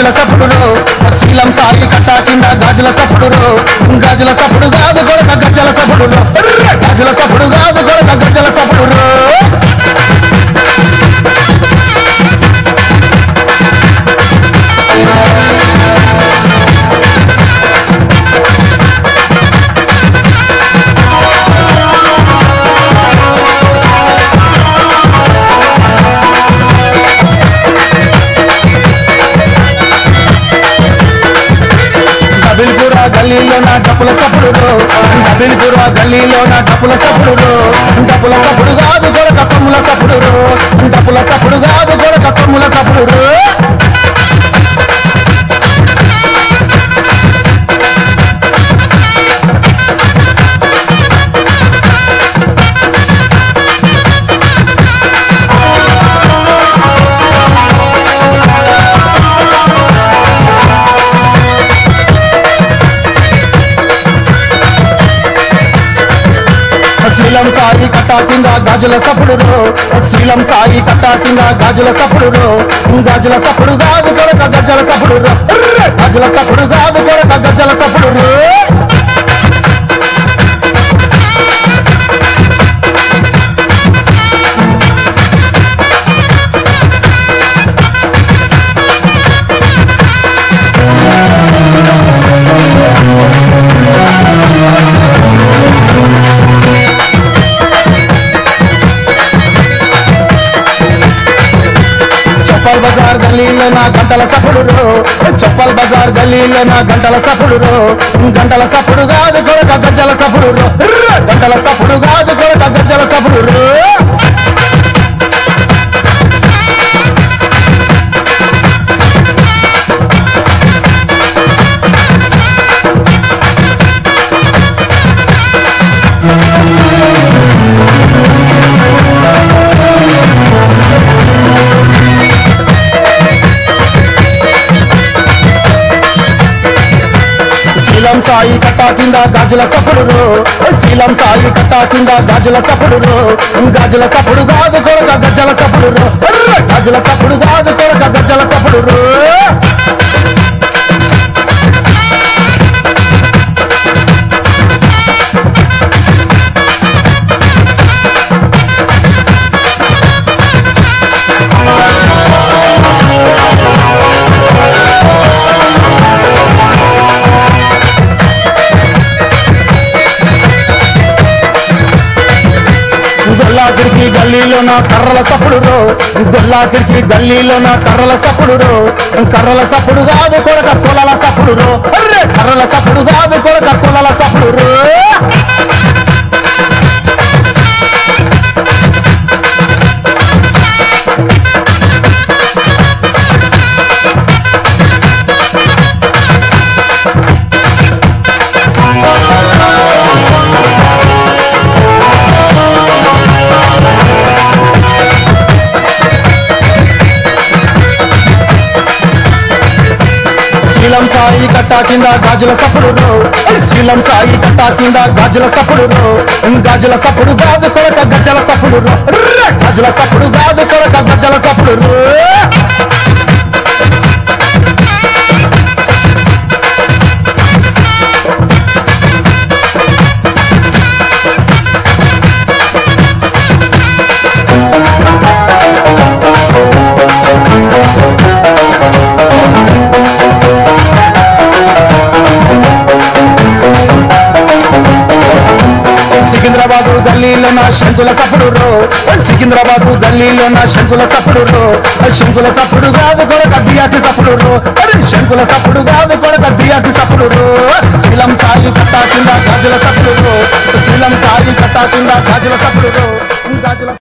గాజుల సప్పుడు శీలం సాయి కట్టా కింద గాజుల సప్పుడు గాజుల సప్పుడు కాదు కొడక గజ్జల సప్పుడు గాజుల సప్పుడు కాదు కొడక గజ్జల సప్పుడు డబిల్పుర గల్లీలో నా డప్పుల సప్పుడు డబిల్పుర గల్లీలో నా డప్పుల సప్పుడు డప్పుల సప్పుడు కాదు కొడక తమ్ముల సప్పుడు డప్పుల సప్పుడు కాదు కొడక తమ్ముల సప్పుడు శీలం సాయి కట్టా కింద గాజుల సప్పుడు శీలం సాయి కట్టా కింద గాజుల సప్పుడు గాజుల సప్పుడు కాదు కొడక గజ్జల సప్పుడు గాజుల సప్పుడు కాదు కొడక గజ్జల సప్పుడు చప్పల్ బజార్ గల్లీలో నా గంటల సప్పుడు చప్పల్ బజార్ గల్లీలో నా గంటల సప్పుడు గంటల సప్పుడు కాదు కొడక గజ్జల సప్పుడు గంటల సప్పుడు కాదు కొడక గజ్జల సప్పుడు శీలం సాయి కట్టా కింద గాజుల సప్పుడు శీలం సాయి కట్టా కింద గాజుల సప్పుడు గాజుల సప్పుడు కాదు కొరక గజ్జల సప్పుడు గాజుల సప్పుడు కాదు కొరక గజ్జల సప్పుడు గొల్లాకిడికి గల్లీలో నా కర్రల సప్పుడు గొల్లాకిడికి గల్లీలో నా కర్రల సప్పుడు కర్రల సప్పుడు కాదు కొడక కొలల సప్పుడు కర్రల సప్పుడు కాదు కొడక కొలల సప్పుడు శీలం సాయి కట్టా కింద గాజుల సప్పుడు శీలం సాయి కట్టా కింద గాజుల సప్పుడు గాజుల సప్పుడు కాదు కొరక గజ్జల సప్పుడు గాజుల సప్పుడు కాదు కొరక గజ్జల సప్పుడు సికింద్రాబాదు గల్లీలో నా శంకుల సప్పుడు సికింద్రాబాదు గల్లీలో నా శంకుల సప్పుడు శంకుల సప్పుడు కాదు కొడక బియాచి సప్పుడు శంకుల సప్పుడు కాదు కొడక బియాచి సప్పుడు శీలం సాయి కట్టా కింద గాజుల సప్పుడు శీలం సాయి కట్టా కింద గాజుల సప్పుడు గాజుల